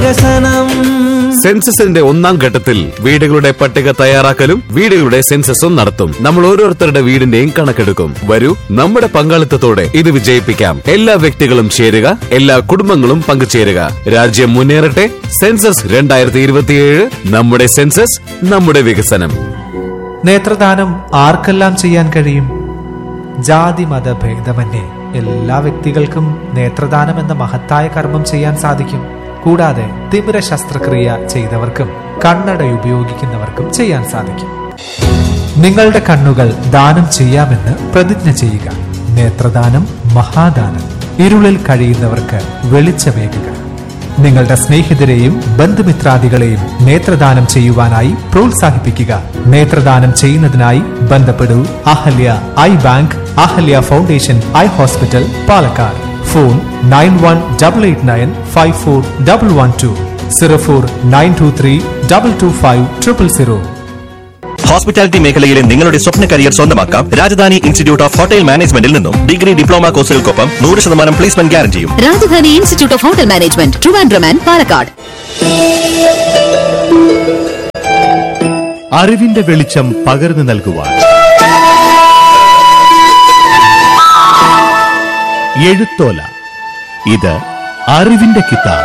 വികസനം സെൻസസിന്റെ ഒന്നാം ഘട്ടത്തിൽ വീടുകളുടെ പട്ടിക തയ്യാറാക്കലും വീടുകളുടെ സെൻസസും നടത്തും നമ്മൾ ഓരോരുത്തരുടെ വീടിന്റെയും കണക്കെടുക്കും വരൂ നമ്മുടെ പങ്കാളിത്തത്തോടെ ഇത് വിജയിപ്പിക്കാം എല്ലാ വ്യക്തികളും ചേരുക എല്ലാ കുടുംബങ്ങളും പങ്കുചേരുക രാജ്യം മുന്നേറട്ടെ സെൻസസ് രണ്ടായിരത്തി ഇരുപത്തിയേഴ് നമ്മുടെ സെൻസസ് നമ്മുടെ വികസനം നേത്രദാനം ആർക്കെല്ലാം ചെയ്യാൻ കഴിയും ജാതി മത ഭേദമന്യേ എല്ലാ വ്യക്തികൾക്കും നേത്രദാനം എന്ന മഹത്തായ കർമ്മം ചെയ്യാൻ സാധിക്കും കൂടാതെ തിമിര ശസ്ത്രക്രിയ ചെയ്തവർക്കും കണ്ണട ഉപയോഗിക്കുന്നവർക്കും ചെയ്യാൻ സാധിക്കും നിങ്ങളുടെ കണ്ണുകൾ ദാനം ചെയ്യാമെന്ന് പ്രതിജ്ഞ ചെയ്യുക നേത്രദാനം മഹാദാനം ഇരുളിൽ കഴിയുന്നവർക്ക് വെളിച്ചമേകുക നിങ്ങളുടെ സ്നേഹിതരെയും ബന്ധുമിത്രാദികളെയും നേത്രദാനം ചെയ്യുവാനായി പ്രോത്സാഹിപ്പിക്കുക നേത്രദാനം ചെയ്യുന്നതിനായി ബന്ധപ്പെടൂ Ahalya eye bank Ahalya foundation eye hospital Palakkad phone nine one double eight nine five four double one two zero four nine two three double two five triple zero hospitality മേഖലയിലെ നിങ്ങളുടെ സ്വപ്ന കരിയർ സ്വന്തമാക്കാം രാജധാനി ഇൻസ്റ്റിറ്റ്യൂട്ട് ഓഫ് ഹോട്ടൽ മാനേജ്മെന്റിൽ നിന്നും degree diploma കോഴ്സുകൾക്കൊപ്പം നൂറ് ശതമാനം placement ഗ്യാരണ്ടിയും Rajdhani institute of hotel management Trivandrum and Palakkad അറിവിന്റെ വെളിച്ചം പകർന്നു നൽകുവാൻ എഴുത്തോല ഇത് അറിവിന്റെ കിതാബ്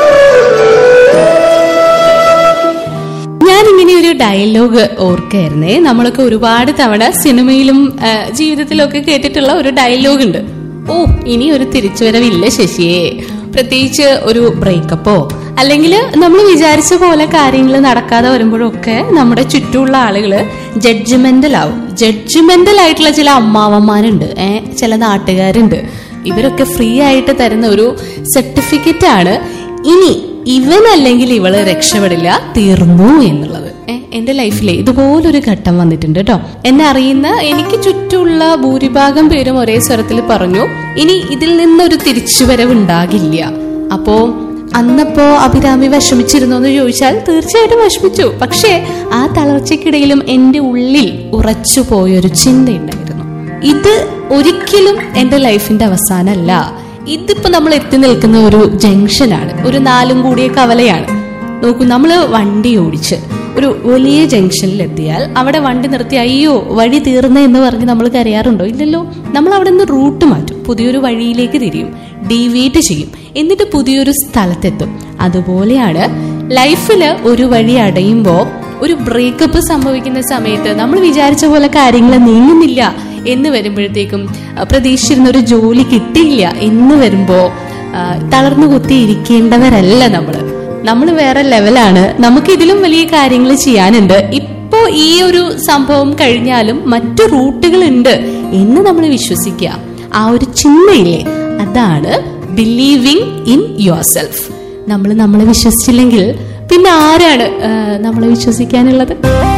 ഞാനിങ്ങനെ ഒരു ഡയലോഗ് ഓർക്കായിരുന്നേ നമ്മളൊക്കെ ഒരുപാട് തവണ സിനിമയിലും ആ, ജീവിതത്തിലും ഒക്കെ കേട്ടിട്ടുള്ള ഒരു ഡയലോഗ് ഉണ്ട് ഓ ഇനി ഒരു തിരിച്ചുവരവില്ല ശശിയെ പ്രത്യേകിച്ച് ഒരു ബ്രേക്കപ്പോ അല്ലെങ്കിൽ നമ്മൾ വിചാരിച്ച പോലെ കാര്യങ്ങൾ നടക്കാതെ വരുമ്പോഴൊക്കെ നമ്മുടെ ചുറ്റുമുള്ള ആളുകള് ജഡ്ജ്മെന്റൽ ആവും ജഡ്ജ്മെന്റൽ ആയിട്ടുള്ള ചില അമ്മാവന്മാരുണ്ട് ഏഹ് ചില നാട്ടുകാരുണ്ട് ഇവരൊക്കെ ഫ്രീ ആയിട്ട് തരുന്ന ഒരു സർട്ടിഫിക്കറ്റ് ആണ് ഇനി ഇവൻ അല്ലെങ്കിൽ ഇവള് രക്ഷപ്പെടില്ല തീർന്നു എന്നുള്ളത് ഏ, എന്റെ ലൈഫിലെ ഇതുപോലൊരു ഘട്ടം വന്നിട്ടുണ്ട് കേട്ടോ എന്നെ അറിയുന്ന എനിക്ക് ചുറ്റുമുള്ള ഭൂരിഭാഗം പേരും ഒരേ സ്വരത്തിൽ പറഞ്ഞു ഇനി ഇതിൽ നിന്നൊരു തിരിച്ചുവരവ് ഉണ്ടാകില്ല അപ്പോ അന്നപ്പോ അഭിരാമി വിഷമിച്ചിരുന്നോ എന്ന് ചോദിച്ചാൽ തീർച്ചയായിട്ടും വിഷമിച്ചു പക്ഷേ ആ തളർച്ചയ്ക്കിടയിലും എന്റെ ഉള്ളിൽ ഉറച്ചു പോയൊരു ചിന്തയുണ്ടായിരുന്നു ഇത് ഒരിക്കലും എന്റെ ലൈഫിന്റെ അവസാനമല്ല ഇതിപ്പോ നമ്മൾ എത്തി നിൽക്കുന്ന ഒരു ജംഗ്ഷനാണ് ഒരു നാലും കൂടിയ കവലയാണ് നോക്കൂ നമ്മൾ വണ്ടി ഓടിച്ച് ഒരു വലിയ ജംഗ്ഷനിൽ എത്തിയാൽ അവിടെ വണ്ടി നിർത്തി അയ്യോ വഴി തീർന്നേ എന്ന് പറഞ്ഞ് നമ്മൾ കരയാറുണ്ടോ ഇല്ലല്ലോ നമ്മൾ അവിടെ നിന്ന് റൂട്ട് മാറ്റും പുതിയൊരു വഴിയിലേക്ക് തിരിയും ഡീവിയേറ്റ് ചെയ്യും എന്നിട്ട് പുതിയൊരു സ്ഥലത്തെത്തും അതുപോലെയാണ് ലൈഫിൽ ഒരു വഴി അടയുമ്പോൾ ഒരു ബ്രേക്കപ്പ് സംഭവിക്കുന്ന സമയത്ത് നമ്മൾ വിചാരിച്ച പോലെ കാര്യങ്ങൾ നീങ്ങുന്നില്ല എന്ന് വരുമ്പോഴത്തേക്കും ആ, പ്രതീക്ഷിച്ചിരുന്ന ഒരു ജോലി കിട്ടിയില്ല എന്ന് വരുമ്പോ ആ, തളർന്നു കുത്തി ഇരിക്കേണ്ടവരല്ല നമ്മള് നമ്മൾ വേറെ ലെവലാണ് നമുക്ക് ഇതിലും വലിയ കാര്യങ്ങൾ ചെയ്യാനുണ്ട് ഇപ്പോ ഈ ഒരു സംഭവം കഴിഞ്ഞാലും മറ്റു റൂട്ടുകൾ ഉണ്ട് എന്ന് നമ്മൾ വിശ്വസിക്കുക ആ ഒരു ചിന്തയില്ലേ അതാണ് ബിലീവിങ് ഇൻ യുവർ സെൽഫ് നമ്മൾ നമ്മളെ വിശ്വസിച്ചില്ലെങ്കിൽ പിന്നെ ആരാണ് ആ, നമ്മളെ വിശ്വസിക്കാനുള്ളത്